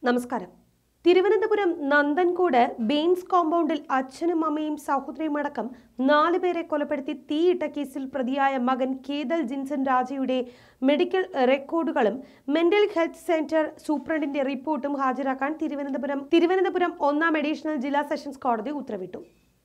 നമസ്കാരം തിരുവനന്തപുരം നന്ദൻകോട് ബെയിൻസ് കോമ്പൗണ്ടിൽ അച്ഛനും അമ്മയും സഹോദരിയും അടക്കം നാലുപേരെ കൊലപ്പെടുത്തി തീയിട്ട കേസിൽ പ്രതിയായ മകൻ കേതൽ ജിൻസൺ രാജയുടെ മെഡിക്കൽ റെക്കോർഡുകളും മെന്റൽ ഹെൽത്ത് സെന്റർ സൂപ്രണ്ടിന്റെ റിപ്പോർട്ടും ഹാജരാക്കാൻ തിരുവനന്തപുരം തിരുവനന്തപുരം ഒന്നാം അഡീഷണൽ ജില്ലാ സെഷൻസ് കോടതി ഉത്തരവിട്ടു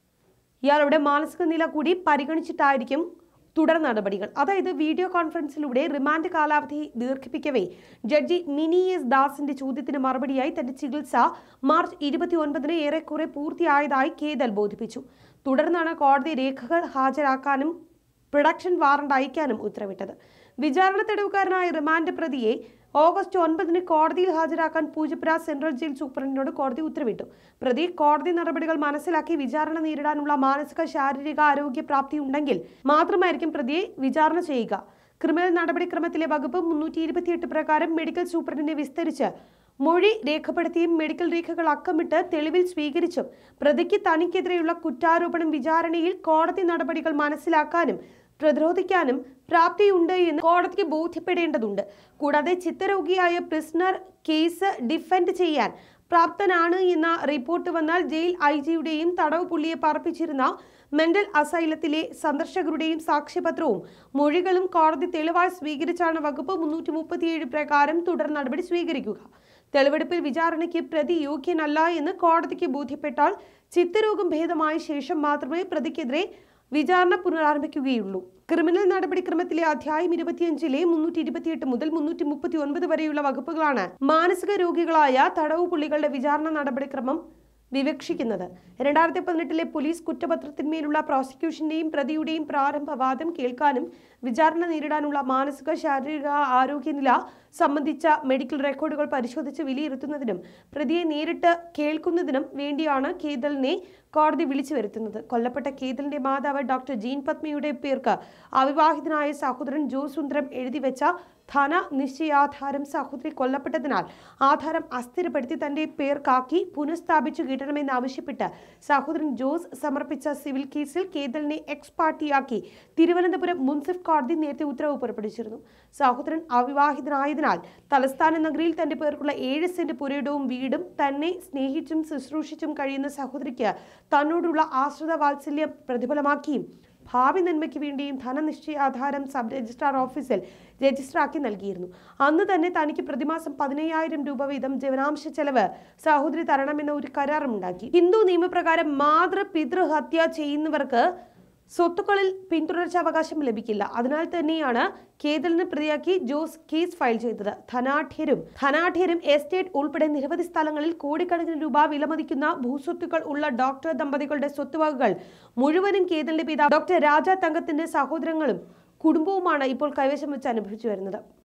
ഇയാളുടെ മാനസിക നില കൂടി പരിഗണിച്ചിട്ടായിരിക്കും തുടർ നടപടികൾ അതായത് വീഡിയോ കോൺഫറൻസിലൂടെ റിമാൻഡ് കാലാവധി ദീർഘിപ്പിക്കവേ ജഡ്ജി മിനി എസ് ദാസിന്റെ ചോദ്യത്തിന് മറുപടിയായി തന്റെ ചികിത്സ മാർച്ച് ഇരുപത്തി ഒൻപതിന് ഏറെക്കുറെ പൂർത്തിയായതായി കേതൽ ബോധിപ്പിച്ചു തുടർന്നാണ് കോടതി രേഖകൾ ഹാജരാക്കാനും പ്രൊഡക്ഷൻ വാറണ്ട് അയക്കാനും ഉത്തരവിട്ടത് വിചാരണ തെളിവുകാരനായ റിമാൻഡ് പ്രതിയെ ഓഗസ്റ്റ് ഒൻപതിന് കോടതിയിൽ ഹാജരാക്കാൻ പൂജപ്പുര സെൻട്രൽ ജയിൽ സൂപ്രണ്ടിനോട് കോടതി ഉത്തരവിട്ടു പ്രതി കോടതി നടപടികൾ മനസ്സിലാക്കി വിചാരണ നേരിടാനുള്ള മാനസിക ശാരീരിക ആരോഗ്യ പ്രാപ്തി ഉണ്ടെങ്കിൽ മാത്രമായിരിക്കും പ്രതിയെ വിചാരണ ചെയ്യുക ക്രിമിനൽ നടപടിക്രമത്തിലെ വകുപ്പ് മുന്നൂറ്റി ഇരുപത്തിയെട്ട് പ്രകാരം മെഡിക്കൽ സൂപ്രണ്ടിനെ വിസ്തരിച്ച് മൊഴി രേഖപ്പെടുത്തിയും മെഡിക്കൽ രേഖകൾ അക്കമിട്ട് തെളിവിൽ സ്വീകരിച്ചും പ്രതിക്ക് തനിക്കെതിരെയുള്ള കുറ്റാരോപണം വിചാരണയിൽ കോടതി നടപടികൾ മനസ്സിലാക്കാനും പ്രതിരോധിക്കാനും പ്രാപ്തിയുണ്ട് എന്ന് കോടതിക്ക് ബോധ്യപ്പെടേണ്ടതുണ്ട് കൂടാതെ ചിത്തരോഗിയായ പ്രിസണർ കേസ് ഡിഫെൻഡ് ചെയ്യാൻ പ്രാപ്തനാണ് എന്ന റിപ്പോർട്ട് വന്നാൽ ജയിൽ ഐ ജിയുടെയും തടവ് പുള്ളിയെ പാർപ്പിച്ചിരുന്ന മെന്റൽ അസൈലത്തിലെ സന്ദർശകരുടെയും സാക്ഷ്യപത്രവും മൊഴികളും കോടതി തെളിവായി സ്വീകരിച്ചാണ് വകുപ്പ് മുന്നൂറ്റി മുപ്പത്തിയേഴ് പ്രകാരം തുടർ നടപടി സ്വീകരിക്കുക തെളിവെടുപ്പിൽ വിചാരണയ്ക്ക് പ്രതി യോഗ്യനല്ല എന്ന് കോടതിക്ക് ബോധ്യപ്പെട്ടാൽ ചിത്തരോഗം ഭേദമായ ശേഷം മാത്രമേ പ്രതിക്കെതിരെ വിചാരണ പുനരാരംഭിക്കുകയുള്ളൂ ക്രിമിനൽ നടപടിക്രമത്തിലെ അധ്യായം ഇരുപത്തിയഞ്ചിലെ മുന്നൂറ്റി ഇരുപത്തിയെട്ട് മുതൽ മുന്നൂറ്റി മുപ്പത്തി ഒൻപത് വരെയുള്ള വകുപ്പുകളാണ് മാനസിക രോഗികളായ തടവ് പുള്ളികളുടെ വിചാരണ നടപടിക്രമം വിവക്ഷിക്കുന്നത് രണ്ടായിരത്തി പതിനെട്ടിലെ പോലീസ് കുറ്റപത്രത്തിന്മേലുള്ള പ്രോസിക്യൂഷന്റെയും പ്രതിയുടെയും പ്രാരംഭ വാദം കേൾക്കാനും വിചാരണ നേരിടാനുള്ള മാനസിക ശാരീരിക ആരോഗ്യനില സംബന്ധിച്ച മെഡിക്കൽ റെക്കോർഡുകൾ പരിശോധിച്ച് വിലയിരുത്തുന്നതിനും പ്രതിയെ നേരിട്ട് കേൾക്കുന്നതിനും വേണ്ടിയാണ് കേതലിനെ കോടതി വിളിച്ചു വരുത്തുന്നത് കൊല്ലപ്പെട്ട കേതലിന്റെ മാതാവ് ഡോക്ടർ ജീൻ പത്മയുടെ പേർക്ക് അവിവാഹിതനായ സഹോദരൻ ജോ സുന്ദരം എഴുതി വെച്ച ധന നിശ്ചയാധാരം സഹോദരി കൊല്ലപ്പെട്ടതിനാൽ ആധാരം അസ്ഥിരപ്പെടുത്തി തന്റെ പേർക്കാക്കി പുനഃസ്ഥാപിച്ചു കിട്ടണമെന്നാവശ്യപ്പെട്ട് സഹോദരൻ ജോസ് സമർപ്പിച്ച സിവിൽ കേസിൽ കേതലിനെ എക്സ് പാർട്ടിയാക്കി തിരുവനന്തപുരം മുൻസിഫ് കോടതി നേരത്തെ ഉത്തരവ് പുറപ്പെടുവിച്ചിരുന്നു സഹോദരൻ അവിവാഹിതനായതിനാൽ തലസ്ഥാന നഗരിയിൽ തന്റെ പേർക്കുള്ള ഏഴ് സെന്റ് പുരയിടവും വീടും തന്നെ സ്നേഹിച്ചും ശുശ്രൂഷിച്ചും കഴിയുന്ന സഹോദരിക്ക് തന്നോടുള്ള ആശ്രിത വാത്സല്യം പ്രതിഫലമാക്കിയും ഭാവി നന്മയ്ക്ക് വേണ്ടിയും ധനനിശ്ചയാധാരം സബ് രജിസ്ട്രാർ ഓഫീസിൽ രജിസ്റ്ററാക്കി നൽകിയിരുന്നു അന്ന് തന്നെ തനിക്ക് പ്രതിമാസം പതിനയ്യായിരം രൂപ വീതം ജീവനാംശ ചെലവ് സഹോദരി തരണമെന്ന ഒരു കരാറുമുണ്ടാക്കി ഹിന്ദു നിയമപ്രകാരം മാതൃ പിതൃ ഹത്യ ചെയ്യുന്നവർക്ക് സ്വത്തുക്കളിൽ പിന്തുടർച്ചാവകാശം ലഭിക്കില്ല അതിനാൽ തന്നെയാണ് കേതലിന് പ്രതിയാക്കി ജോസ് കേസ് ഫയൽ ചെയ്തത് ധനാഠ്യരും ധനാഠ്യരും എസ്റ്റേറ്റ് ഉൾപ്പെടെ നിരവധി സ്ഥലങ്ങളിൽ കോടിക്കണക്കിന് രൂപ വിലമതിക്കുന്ന ഭൂസ്വത്തുക്കൾ ഉള്ള ഡോക്ടർ ദമ്പതികളുടെ സ്വത്തുവകകൾ മുഴുവനും കേതലിന്റെ പിതാവ് ഡോക്ടർ രാജ തങ്കത്തിന്റെ സഹോദരങ്ങളും കുടുംബവുമാണ് ഇപ്പോൾ കൈവശം വെച്ച് അനുഭവിച്ചു വരുന്നത്